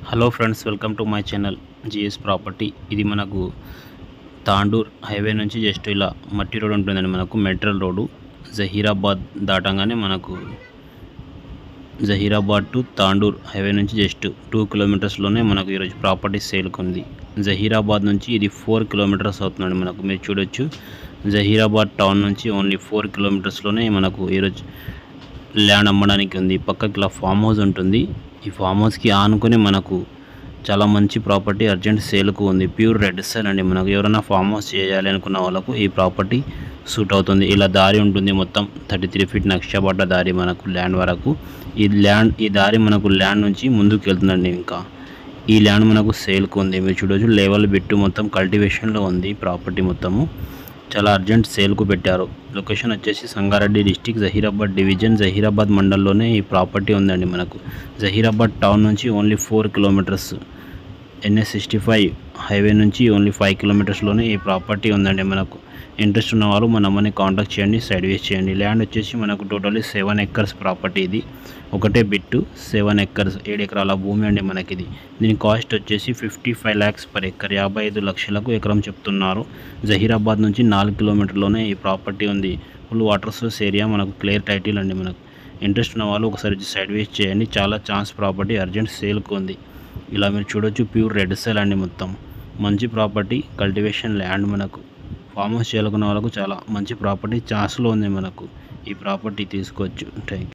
hello friends welcome to my channel GS property ఇది మనకు Tandur highway నుంచి జస్ట్ ఇలా మట్టి రోడ్ ఉంటుందండి మనకు మెట్రల్ రోడ్డు జహీరాబాద్ దాటంగానే మనకు జహీరాబాద్ టు తాండూర్ హైవే నుంచి జస్ట్ టూ కిలోమీటర్స్లోనే మనకు ఈరోజు ప్రాపర్టీ సేల్కి ఉంది జహీరాబాద్ నుంచి ఇది ఫోర్ కిలోమీటర్స్ అవుతుందండి మనకు మీరు చూడొచ్చు జహీరాబాద్ టౌన్ నుంచి ఓన్లీ ఫోర్ కిలోమీటర్స్లోనే మనకు ఈరోజు ల్యాండ్ అమ్మడానికి ఉంది పక్కకి ఇలా ఫామ్ హౌస్ ఉంటుంది ఈ ఫామ్ హౌస్కి ఆనుకొని మనకు చాలా మంచి ప్రాపర్టీ అర్జెంట్ సేల్కు ఉంది ప్యూర్ రెడ్ సెల్ అండి మనకు ఎవరైనా ఫామ్ హౌస్ చేయాలి అనుకున్న వాళ్ళకు ఈ ప్రాపర్టీ సూట్ అవుతుంది ఇలా దారి ఉంటుంది మొత్తం థర్టీ త్రీ ఫీట్ నక్షపడ్డ దారి మనకు ల్యాండ్ వరకు ఈ ల్యాండ్ ఈ దారి మనకు ల్యాండ్ నుంచి ముందుకు వెళ్తుందండి ఇంకా ఈ ల్యాండ్ మనకు సేల్కు ఉంది మీరు చూడొచ్చు లెవెల్ బిట్టు మొత్తం కల్టివేషన్లో ఉంది ప్రాపర్టీ మొత్తము చాలా అర్జెంట్ సేల్కు పెట్టారు లొకేషన్ వచ్చేసి సంగారెడ్డి డిస్టిక్ జహీరాబాద్ డివిజన్ జహీరాబాద్ మండలంలోనే ఈ ప్రాపర్టీ ఉందండి మనకు జహీరాబాద్ టౌన్ నుంచి only four kilometres NS sixty five highway నుంచి ఓన్లీ ఫైవ్ కిలోమీటర్స్లోనే ఈ ప్రాపర్టీ ఉందండి మనకు ఇంట్రెస్ట్ ఉన్న వాళ్ళు మన అమ్మని కాంటాక్ట్ చేయండి సైడ్ వేస్ చేయండి ల్యాండ్ వచ్చేసి మనకు టోటల్లీ సెవెన్ ఎక్కర్స్ ప్రాపర్టీ ఇది ఒకటే బిట్టు సెవెన్ ఎక్కర్స్ ఏడు ఎకరాల భూమి అండి మనకి ఇది దీని కాస్ట్ వచ్చేసి fifty five lakhs per acre యాభై ఐదు లక్షలకు ఎకరం చెప్తున్నారు జహీరాబాద్ నుంచి నాలుగు కిలోమీటర్లోనే ఈ ప్రాపర్టీ ఉంది ఫుల్ వాటర్ సోర్స్ ఏరియా మనకు క్లియర్ టైటిల్ అండి మనకు ఇంట్రెస్ట్ ఉన్న వాళ్ళు ఒకసారి సైడ్ వేస్ చేయండి చాలా ఛాన్స్ ప్రాపర్టీ అర్జెంట్ సేల్కి ఉంది ఇలా మీరు చూడొచ్చు ప్యూర్ రెడ్ సెల్ అండి మొత్తం మంచి ప్రాపర్టీ కల్టివేషన్ ల్యాండ్ మనకు ఫామ్ హౌస్ చేయాలనుకున్న వాళ్ళకు చాలా మంచి ప్రాపర్టీ ఛాన్స్లో ఉంది మనకు ఈ ప్రాపర్టీ తీసుకోవచ్చు థ్యాంక్